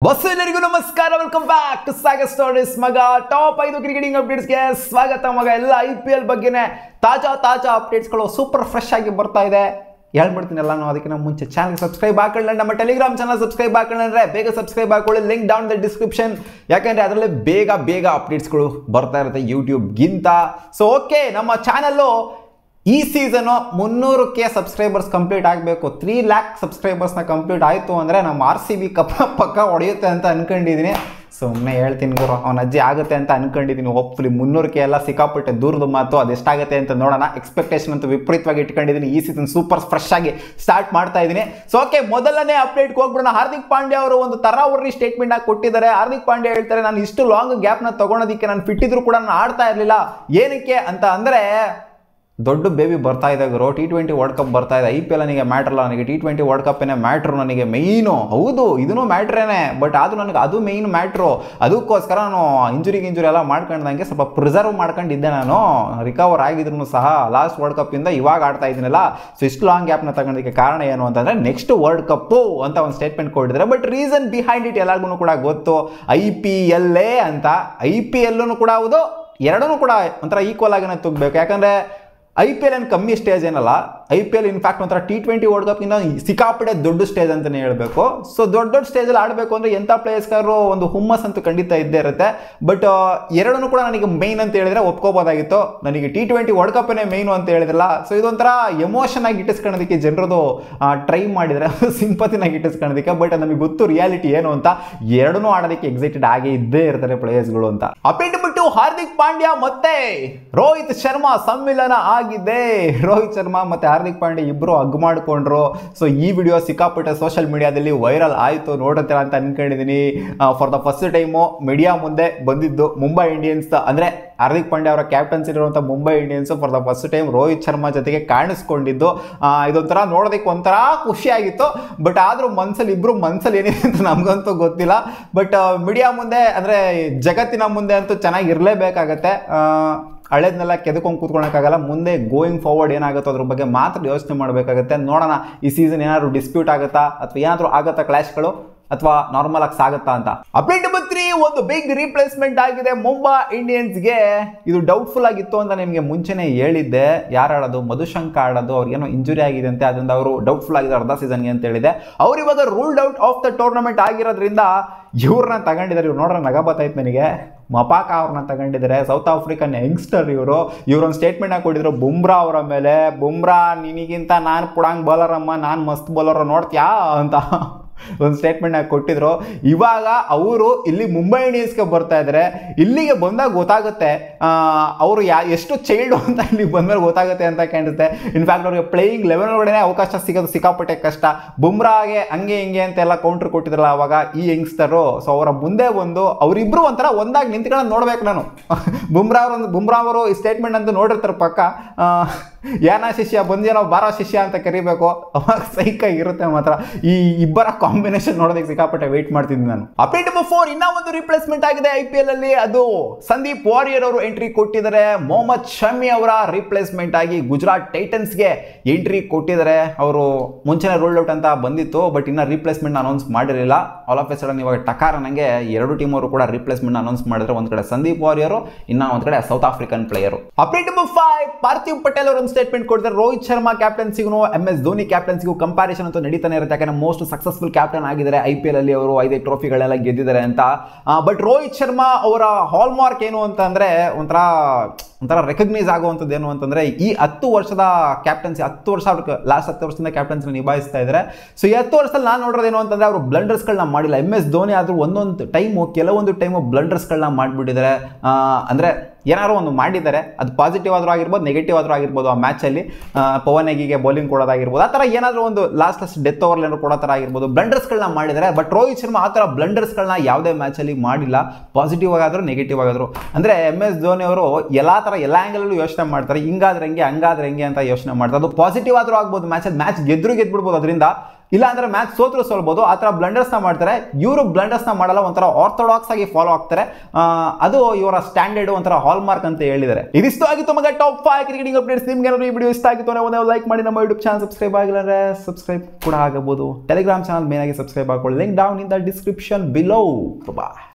ಹೊಸ ಎಲ್ಲರಿಗೂ ನಮಸ್ಕಾರ welcome back to saga stories ಮಗ ಟಾಪ್ ಐದು ಕ್ರಿಕೆಟಿಂಗ್ ಅಪ್ಡೇಟ್ಸ್ಗೆ ಸ್ವಾಗತ ಮಗ ಎಲ್ಲ ಐ ಪಿ ಎಲ್ ಬಗ್ಗೆನೇ ತಾಜಾ ತಾಜಾ ಅಪ್ಡೇಟ್ಸ್ಗಳು ಸೂಪರ್ ಫ್ರೆಶ್ ಆಗಿ ಬರ್ತಾ ಇದೆ ಹೇಳ್ಬಿಡ್ತೀನಿ ಎಲ್ಲ ನಾವು ಅದಕ್ಕಿಂತ ಮುಂಚೆ ಚಾನಲ್ ಸಬ್ಸ್ಕ್ರೈಬ್ ಹಾಕೊಳ್ಳಿ ನಮ್ಮ ಟೆಲಿಗ್ರಾಮ್ ಚಾನಲ್ ಸಬ್ಸ್ಕ್ರೈಬ್ ಹಾಕೊಳ್ಳಂದ್ರೆ ಬೇಗ ಸಬ್ಸ್ಕ್ರೈಬ್ ಹಾಕೊಳ್ಳಿ ಲಿಂಕ್ ಡೌನ್ ದ ಡಿಸ್ಕ್ರಿಪ್ಷನ್ ಯಾಕಂದ್ರೆ ಅದರಲ್ಲಿ ಬೇಗ ಬೇಗ ಅಪ್ಡೇಟ್ಸ್ಗಳು ಬರ್ತಾ ಇರುತ್ತೆ ಯೂಟ್ಯೂಬ್ಗಿಂತ ಸೊ ಓಕೆ ನಮ್ಮ ಚಾನಲ್ಲು ಈ ಸೀಸನು ಮುನ್ನೂರು ಕೆ ಸಬ್ಸ್ಕ್ರೈಬರ್ಸ್ ಕಂಪ್ಲೀಟ್ ಆಗಬೇಕು ತ್ರೀ ಲ್ಯಾಕ್ ಸಬ್ಸ್ಕ್ರೈಬರ್ಸ್ನ ಕಂಪ್ಲೀಟ್ ಆಯಿತು ಅಂದರೆ ನಮ್ಮ ಆರ್ ಸಿ ಬಿ ಕಪ್ಪ ಪಕ್ಕ ಹೊಡೆಯುತ್ತೆ ಅಂತ ಅನ್ಕೊಂಡಿದ್ದೀನಿ ಸುಮ್ಮನೆ ಹೇಳ್ತೀನಿ ಗುರು ಅವನ ಅಜ್ಜಿ ಆಗುತ್ತೆ ಅಂತ ಅನ್ಕೊಂಡಿದ್ದೀನಿ ಹೋಪ್ಫುಲಿ ಮುನ್ನೂರು ಕೆ ಎಲ್ಲ ಸಿಕ್ಕಾಪಟ್ಟೆ ದೂರದ ಮಾತು ಅದೆಷ್ಟಾಗುತ್ತೆ ಅಂತ ನೋಡೋಣ ಎಕ್ಸ್ಪೆಕ್ಟೇಷನ್ ಅಂತ ವಿಪರೀತವಾಗಿ ಇಟ್ಕೊಂಡಿದ್ದೀನಿ ಈ ಸೀಸನ್ ಸೂಪರ್ ಫ್ರೆಶ್ ಆಗಿ ಸ್ಟಾರ್ಟ್ ಮಾಡ್ತಾ ಇದ್ದೀನಿ ಸೊ ಓಕೆ ಮೊದಲನೇ ಅಪ್ಡೇಟ್ಗೆ ಹೋಗ್ಬಿಡೋಣ ಹಾರ್ದಿಕ್ ಪಾಂಡ್ಯ ಅವರು ಒಂದು ತರಾವರಿ ಸ್ಟೇಟ್ಮೆಂಟ್ ಆಗಿ ಕೊಟ್ಟಿದ್ದಾರೆ ಹಾರ್ದಿಕ್ ಪಾಂಡ್ಯ ಹೇಳ್ತಾರೆ ನಾನು ಇಷ್ಟು ಲಾಂಗ್ ಗ್ಯಾಪ್ನ ತಗೊಳೋದಕ್ಕೆ ನಾನು ಫಿಟ್ ಇದ್ರು ಕೂಡ ನಾನು ಆಡ್ತಾ ಇರಲಿಲ್ಲ ಏನಕ್ಕೆ ಅಂತ ಅಂದರೆ ದೊಡ್ಡ ಬೇಬಿ ಬರ್ತಾ ಇದೆ ಗುರು ಟಿ ಟ್ವೆಂಟಿ ವರ್ಲ್ಡ್ ಕಪ್ ಬರ್ತಾ ಇದೆ ಐ ಪಿ ಎಲ್ ನನಗೆ ಮ್ಯಾಟ್ರ್ ಅಲ್ಲ ನನಗೆ ಟಿ ಟ್ವೆಂಟಿ ವರ್ಲ್ಡ್ ಕಪ್ಪೇನೆ ಮ್ಯಾಟ್ರು ನನಗೆ ಮೈನು ಹೌದು ಇದೂ ಮ್ಯಾಟ್ರೇನೆ ಬಟ್ ಅದು ನನಗೆ ಅದು ಮೈನ್ ಮ್ಯಾಟ್ರು ಅದಕ್ಕೋಸ್ಕರ ನಾನು ಇಂಜುರಿ ಗಿಂಜುರಿ ಎಲ್ಲ ಮಾಡ್ಕೊಂಡಂಗೆ ಸ್ವಲ್ಪ ಪ್ರಿಸರ್ವ್ ಮಾಡ್ಕೊಂಡಿದ್ದೆ ನಾನು ರಿಕವರ್ ಆಗಿದ್ರು ಸಹ ಲಾಸ್ಟ್ ವರ್ಲ್ಡ್ ಕಪ್ಪಿಂದ ಇವಾಗ ಆಡ್ತಾ ಇದ್ದೀನಲ್ಲ ಸೊ ಇಷ್ಟು ಲಾಂಗ್ ಗ್ಯಾಪ್ನ ತಗೊಳೋದಕ್ಕೆ ಕಾರಣ ಏನು ಅಂತಂದರೆ ನೆಕ್ಸ್ಟ್ ವರ್ಲ್ಡ್ ಕಪ್ಪು ಅಂತ ಒಂದು ಸ್ಟೇಟ್ಮೆಂಟ್ ಕೊಟ್ಟಿದ್ದಾರೆ ಬಟ್ ರೀಸನ್ ಬಿಹೈಂಡ್ ಇಟ್ ಎಲ್ಲರಿಗೂ ಕೂಡ ಗೊತ್ತು ಐ ಪಿ ಎಲ್ಲೇ ಅಂತ ಐ ಪಿ ಎಲ್ಲೂ ಕೂಡ ಹೌದು ಎರಡೂ ಕೂಡ ಒಂಥರ ಈಕ್ವಲ್ ಆಗಿನೇ ತುಗ್ಬೇಕು ಯಾಕಂದರೆ ಐ ಪಿ ಎಲ್ ಏನು ಕಮ್ಮಿ ಸ್ಟೇಜ್ ಏನಲ್ಲ ಐ ಪಿ ಎಲ್ ಇನ್ಫ್ಯಾಕ್ಟ್ ಒಂಥರ ಟಿ ಟ್ವೆಂಟಿ ವರ್ಲ್ಡ್ ಕಪ್ಗಿಂತ ಸಿಕ್ಕಾಪಟ್ಟೆ ದೊಡ್ಡ ಸ್ಟೇಜ್ ಅಂತಲೇ ಹೇಳಬೇಕು ಸೊ ದೊಡ್ಡ ದೊಡ್ಡ ಸ್ಟೇಜಲ್ಲಿ ಆಡಬೇಕು ಅಂದರೆ ಎಂಥ ಪ್ಲೇಯರ್ಸ್ಗಾರು ಒಂದು ಹುಮ್ಮಸ್ ಅಂತೂ ಖಂಡಿತ ಇದ್ದೇ ಇರುತ್ತೆ ಬಟ್ ಎರಡನ್ನೂ ಕೂಡ ನನಗೆ ಮೈನ್ ಅಂತ ಹೇಳಿದ್ರೆ ಒಪ್ಕೋಬೋದಾಗಿತ್ತು ನನಗೆ ಟಿ ಟ್ವೆಂಟಿ ವರ್ಲ್ಡ್ ಕಪ್ಪೇ ಮೈನು ಅಂತ ಹೇಳಿದ್ರಲ್ಲ ಸೊ ಇದೊಂಥರ ಎಮೋಷನ್ ಆಗಿ ಇಟ್ಟಿಸ್ಕೊಳ್ಳೋದಕ್ಕೆ ಜನರದು ಟ್ರೈ ಮಾಡಿದರೆ ಸಿಂಪತಿನಾಗಿ ಇಟ್ಟಿಸ್ಕೊಳ್ಳೋದಕ್ಕೆ ಬಟ್ ನಮಗೆ ಗೊತ್ತು ರಿಯಾಲಿಟಿ ಏನು ಅಂತ ಎರಡನ್ನೂ ಆಡೋದಕ್ಕೆ ಎಕ್ಸೈಟೆಡ್ ಆಗೇ ಇದ್ದೇ ಇರ್ತಾರೆ ಪ್ಲೇಯರ್ಸ್ಗಳು ಅಂತ ಅಪೇಟ್ ಬಿಟ್ಟು ಹಾರ್ದಿಕ್ ಪಾಂಡ್ಯ ಮತ್ತೆ ರೋಹಿತ್ ಶರ್ಮಾ ಸಮ್ಮಿಲನ ಆಗಿದೆ ರೋಹಿತ್ ಶರ್ಮಾ ಮತ್ತೆ ಹಾರ್ದಿಕ್ ಪಾಂಡ್ಯ ಇಬ್ಬರು ಹಗ್ ಮಾಡಿಕೊಂಡ್ರು ಸೊ ಈ ವಿಡಿಯೋ ಸಿಕ್ಕಾಪಟ್ಟೆ ಸೋಷಿಯಲ್ ಮೀಡಿಯಾದಲ್ಲಿ ವೈರಲ್ ಆಯಿತು ನೋಡುತ್ತೀರಾ ಅಂತ ಅನ್ಕೊಂಡಿದ್ದೀನಿ for the first time media ಮುಂದೆ ಬಂದಿದ್ದು ಮುಂಬೈ ಇಂಡಿಯನ್ಸ್ ಅಂದರೆ ಹಾರ್ದಿಕ್ ಪಾಂಡ್ಯ ಅವರ ಕ್ಯಾಪ್ಟನ್ಸಿ ಇರುವಂಥ Mumbai Indians for the first time Rohit Sharma ಜೊತೆಗೆ ಕಾಣಿಸ್ಕೊಂಡಿದ್ದು ಆ, ಇದೊಂಥರ ನೋಡೋದಕ್ಕೆ ಒಂಥರ ಖುಷಿಯಾಗಿತ್ತು ಬಟ್ ಆದರೂ ಮನ್ಸಲ್ಲಿ ಇಬ್ಬರು ಮನ್ಸಲ್ಲಿ ಏನಿದೆ ಅಂತ ನಮಗಂತೂ ಗೊತ್ತಿಲ್ಲ ಬಟ್ ಮೀಡಿಯಾ ಮುಂದೆ ಅಂದರೆ ಜಗತ್ತಿನ ಮುಂದೆ ಅಂತೂ ಚೆನ್ನಾಗಿ ಇರಲೇಬೇಕಾಗತ್ತೆ ಹಳೇದನ್ನೆಲ್ಲ ಕೆದಕೊಂಡು ಕೂತ್ಕೊಳಕ್ಕಾಗಲ್ಲ ಮುಂದೆ ಗೋಯಿಂಗ್ ಫಾರ್ವರ್ಡ್ ಏನಾಗುತ್ತೋ ಅದ್ರ ಬಗ್ಗೆ ಮಾತ್ರ ಯೋಚನೆ ಮಾಡಬೇಕಾಗತ್ತೆ ನೋಡೋಣ ಈ ಸೀಸನ್ ಏನಾದ್ರು ಡಿಸ್ಪ್ಯೂಟ್ ಆಗುತ್ತಾ ಅಥವಾ ಏನಾದರೂ ಆಗುತ್ತಾ ಕ್ಲಾಶ್ಗಳು ಅಥವಾ ನಾರ್ಮಲ್ ಆಗಿ ಸಾಗುತ್ತಾ ಅಂತ ಅಪ್ಡೇಟ್ ಬಂತ್ರಿ ಒಂದು ಬಿಗ್ ರೀಪ್ಲೇಸ್ಮೆಂಟ್ ಆಗಿದೆ ಮುಂಬೈ ಇಂಡಿಯನ್ಸ್ಗೆ ಇದು ಡೌಟ್ಫುಲ್ ಆಗಿತ್ತು ಅಂತ ನಿಮಗೆ ಮುಂಚೆನೆ ಹೇಳಿದ್ದೆ ಯಾರು ಆಡೋದು ಮಧುಶಂಕ ಆಡೋದು ಅವ್ರಿಗೇನೋ ಇಂಜುರಿ ಆಗಿದೆ ಅಂತೆ ಅದರಿಂದ ಅವರು ಡೌಟ್ಫುಲ್ ಆಗಿದೆ ಅರ್ಧ ಸೀಸನ್ಗೆ ಅಂತ ಹೇಳಿದೆ ಅವ್ರು ಇವಾಗ ruled out of the tournament ಆಗಿರೋದ್ರಿಂದ ಇವ್ರನ್ನ ತಗೊಂಡಿದ್ದಾರೆ ಇವ್ರು ನೋಡ್ರೆ ನಗ ಬತ್ತಾಯ್ತು ನನಗೆ ಮಪಾಕ ಅವ್ರನ್ನ ತಗೊಂಡಿದ್ದಾರೆ ಸೌತ್ ಆಫ್ರಿಕನ್ ಯಂಗ್ಸ್ಟರ್ ಇವರು ಇವ್ರೊಂದು ಸ್ಟೇಟ್ಮೆಂಟ್ ಹಾಕೊಟ್ಟಿದ್ರು ಬುಮ್ರಾ ಅವರ ಮೇಲೆ ಬುಮ್ರಾ ನಿನಗಿಂತ ನಾನು ಪುಡಂಗ್ ಬೌಲರ್ ಅಮ್ಮ ನಾನು ಮಸ್ತ್ ಬೌಲರ್ ನೋಡ್ತೀಯಾ ಅಂತ ಒಂದು ಸ್ಟೇಟ್ಮೆಂಟ್ ಆಗಿ ಕೊಟ್ಟಿದ್ರು ಇವಾಗ ಅವರು ಇಲ್ಲಿ ಮುಂಬೈ ಇಂಡಿಯನ್ಸ್ಗೆ ಬರ್ತಾ ಇದ್ದಾರೆ ಇಲ್ಲಿಗೆ ಬಂದಾಗ ಗೊತ್ತಾಗುತ್ತೆ ಅವರು ಯಾ ಎಷ್ಟು ಚೈಲ್ಡ್ ಅಂತ ಇಲ್ಲಿಗೆ ಬಂದ್ಮೇಲೆ ಗೊತ್ತಾಗುತ್ತೆ ಅಂತ ಕಾಣುತ್ತೆ ಇನ್ಫ್ಯಾಕ್ಟ್ ಅವ್ರಿಗೆ ಪ್ಲೇಯಿಂಗ್ ಲೆವೆನ್ ಒಳಗಡೆ ಅವಕಾಶ ಸಿಗೋದು ಸಿಕ್ಕಾಪಟ್ಟೆ ಕಷ್ಟ ಬುಮ್ರಾಗೆ ಹಂಗೆ ಹಿಂಗೆ ಅಂತೆಲ್ಲ ಕೌಂಟ್ರ್ ಕೊಟ್ಟಿದ್ರಲ್ಲ ಅವಾಗ ಈ ಯಂಗ್ಸ್ಟರು ಸೊ ಅವರ ಮುಂದೆ ಬಂದು ಅವರಿಬ್ರು ಒಂಥರ ಒಂದಾಗಿ ನಿಂತ್ಕೊಂಡು ನೋಡ್ಬೇಕು ನಾನು ಬುಮ್ರಾ ಅವರು ಬುಮ್ರಾ ಅವರು ಈ ಸ್ಟೇಟ್ಮೆಂಟ್ ಅಂತೂ ನೋಡಿರ್ತಾರೆ ಪಕ್ಕ ಆ, ಯಾನ ಶಿಷ್ಯ ಬಂದೇನೋ ಬಾರೋ ಶಿಷ್ಯ ಅಂತ ಕರಿಬೇಕು ಅವಾಗ ಸೈಕಾಗಿ ಇರುತ್ತೆ ಮಾತ್ರ ಈ ಇಬ್ಬರ ಕಾಂಬಿನೇಷನ್ ನೋಡೋದಕ್ಕೆ ಸಿಕ್ಕಾಪಟ್ಟೆ ವೆಯ್ಟ್ ಮಾಡ್ತಿದ್ದೀನಿ ನಾನು ಅಪೇಟ್ ನಂಬರ್ ಫೋರ್ ಇನ್ನೂ ಒಂದು ರಿಪ್ಲೇಸ್ಮೆಂಟ್ ಆಗಿದೆ ಐ ಪಿ ಎಲ್ ಅಲ್ಲಿ ಅದು ಸಂದೀಪ್ ವಾರಿಯರ್ ಅವರು ಎಂಟ್ರಿ ಕೊಟ್ಟಿದ್ದಾರೆ ಮೊಹಮ್ಮದ್ ಶಮಿ ಅವರ ರಿಪ್ಲೇಸ್ಮೆಂಟ್ ಆಗಿ ಗುಜರಾತ್ ಟೈಟನ್ಸ್ಗೆ ಎಂಟ್ರಿ ಕೊಟ್ಟಿದ್ದಾರೆ ಅವರು ಮುಂಚೆನೆ ರೂಲ್ಡ್ ಔಟ್ ಅಂತ ಬಂದಿತ್ತು ಬಟ್ ಇನ್ನ ರಿಪ್ಲೇಸ್ಮೆಂಟ್ ಅನೌನ್ಸ್ ಮಾಡಿರಲಿಲ್ಲ ಆಲ್ ಆಫ್ ಎ ಸಡನ್ ಇವಾಗ ಟಕಾರ ನನಗೆ ಎರಡು ಟೀಮ್ ಅವರು ಕೂಡ ರಿಪ್ಲೇಸ್ಮೆಂಟ್ ಅನೌನ್ಸ್ ಮಾಡಿದ್ರೆ ಒಂದ್ ಕಡೆ ಸಂದೀಪ್ ವಾರಿಯರು ಇನ್ನ ಒಂದ್ ಕಡೆ South African player update number five Parthiv Patel ಅವರು ಒಂದು ಸ್ಟೇಟ್ಮೆಂಟ್ ಕೊಡ್ತಾರೆ ರೋಹಿತ್ ಶರ್ಮಾ ಕ್ಯಾಪ್ಟನ್ಸಿಗೂ ಎಂ ಎಸ್ ಧೋನಿ ಕ್ಯಾಪ್ಟನ್ಸಿಗೂ ಕಂಪ್ಯಾರಿಸನ್ ಅಂತೂ ನಡೀತಾನೆ ಇರುತ್ತೆ ಯಾಕಂದ್ರೆ ಮೋಸ್ಟ್ ಸಕ್ಸಸ್ಫುಲ್ ಕ್ಯಾಪ್ಟನ್ ಆಗಿದ್ದಾರೆ ಐ ಪಿ ಎಲ್ ಅಲ್ಲಿ ಅವರು ಐದೈದು ಟ್ರೋಫಿಗಳೆಲ್ಲ ಗೆದ್ದಿದ್ದಾರೆ ಅಂತ ಬಟ್ ರೋಹಿತ್ ಶರ್ಮಾ ಅವರ ಹಾಲ್ ಮಾರ್ಕ್ ಏನು ಅಂತ ಅಂದ್ರೆ ಒಂಥರ ಒಂಥರ ರೆಕಗ್ನೈಸ್ ಆಗುವಂಥದ್ದು ಏನು ಅಂತಂದ್ರೆ ಈ ಹತ್ತು ವರ್ಷದ ಕ್ಯಾಪ್ಟನ್ಸಿ ಹತ್ತು ವರ್ಷ ಅವ್ರಿಗೆ ಲಾಸ್ಟ್ ಹತ್ತು ವರ್ಷದಿಂದ ಕ್ಯಾಪ್ಟನ್ಸಿ ನಿಭಾಯಿಸ್ತಾ ಇದ್ದಾರೆ ಸೊ ಈ ಹತ್ತು ವರ್ಷದಲ್ಲಿ ನಾನು ನೋಡೋದೇನು ಅಂತಂದ್ರೆ ಅವರು ಬ್ಲಂಡರ್ಸ್ಗಳನ್ನ ಮಾಡಿಲ್ಲ ಎಮ್ ಎಸ್ ಧೋನಿ ಆದರೂ ಒಂದೊಂದು ಟೈಮು ಕೆಲವೊಂದು ಟೈಮು ಬ್ಲಂಡರ್ಸ್ಗಳನ್ನ ಮಾಡಿಬಿಟ್ಟಿದ್ದಾರೆ ಅಂದರೆ ಏನಾದ್ರು ಒಂದು ಮಾಡಿದ್ದಾರೆ ಅದು ಪಾಸಿಟಿವ್ ಆದರೂ ಆಗಿರ್ಬೋದು ನೆಗೆಟಿವ್ ಆದರೂ ಆಗಿರ್ಬೋದು ಆ ಮ್ಯಾಚಲ್ಲಿ ಪವನ್ ಎಗಿಗೆ ಬೌಲಿಂಗ್ ಕೊಡೋದಾಗಿರ್ಬೋದು ಆ ಥರ ಏನಾದರೂ ಒಂದು ಲಾಸ್ಟ್ ಲಾಸ್ಟ್ ಡೆತ್ ಓವರ್ ಏನಾದ್ರು ಕೊಡೋ ಥರ ಆಗಿರ್ಬೋದು ಬ್ಲಂಡರ್ಸ್ಗಳನ್ನ ಮಾಡಿದ್ದಾರೆ ಬಟ್ ರೋಹಿತ್ ಶರ್ಮಾ ಆ ಥರ ಬ್ಲಂಡರ್ಸ್ಗಳನ್ನ ಯಾವುದೇ ಮ್ಯಾಚಲ್ಲಿ ಮಾಡಿಲ್ಲ ಪಾಸಿಟಿವ್ ಆಗಾದರೂ ನೆಗೆಟಿವ್ ಆಗಾದ್ರು ಅಂದರೆ ಎಮ್ ಎಸ್ ಧೋನಿ ಅವರು ಎಲ್ಲ ಥರ ಎಲ್ಲ ಆ್ಯಂಗಲಲ್ಲೂ ಯೋಚನೆ ಮಾಡ್ತಾರೆ ಹಿಂಗಾದ್ರೆ ಹೆಂಗೆ ಹಂಗಾದ್ರೆ ಹೆಂಗೆ ಅಂತ ಯೋಚನೆ ಮಾಡ್ತಾರೆ ಅದು ಪಾಸಿಟಿವ್ ಆದರೂ ಆಗ್ಬೋದು ಮ್ಯಾಚ್ ಮ್ಯಾಚ್ ಗೆದ್ರು ಗೆದ್ಬಿಡ್ಬೋದು ಅದರಿಂದ ಇಲ್ಲ ಅಂದ್ರೆ ಮ್ಯಾಚ್ ಸೋತ್ರು ಸೋಲ್ಬೋದು ಆ ಥರ ಬ್ಲಂಡರ್ಸ್ನ ಮಾಡ್ತಾರೆ ಇವರು ಬ್ಲಂಡರ್ಸ್ನ ಮಾಡಲ್ಲ ಒಂಥರ ಆರ್ಥೋಡಾಕ್ಸ್ ಆಗಿ ಫಾಲೋ ಆಗ್ತಾರೆ ಆ, ಅದು ಇವರ ಸ್ಟ್ಯಾಂಡರ್ಡ್ ಒಂಥರ ಹಾಲ್ ಮಾರ್ಕ್ ಅಂತ ಹೇಳಿದ್ದಾರೆ ಇದಿಷ್ಟು ಆಗಿತ್ತು ಮಗ ಟಾಪ್ ಫೈವ್ ಕ್ರಿಕೆಟಿಂಗ್ ಅಪ್ಡೇಟ್ಸ್ ನಿಮ್ಗೆ ಏನಾದ್ರು ಈ ವಿಡಿಯೋ ಇಷ್ಟ ಆಗಿತ್ತು ಅಂದ್ರೆ ಒಂದು ಲೈಕ್ ಮಾಡಿ ನಮ್ಮ ಯೂಟ್ಯೂಬ್ ಚಾನಲ್ ಸಬ್ಸ್ಕ್ರೈಬ್ ಆಗಿಲ್ಲ ಅಂದ್ರೆ ಸಬ್ಸ್ಕ್ರೈಬ್ ಕೂಡ ಆಗಬಹುದು ಟೆಲಿಗ್ರಾಮ್ ಚಾನಲ್ ಮೇನ್ ಆಗಿ ಸಬ್ಸ್ಕ್ರೈಬ್ ಹಾಕೊಳ್ಳಿ link down in the description below ಬಾ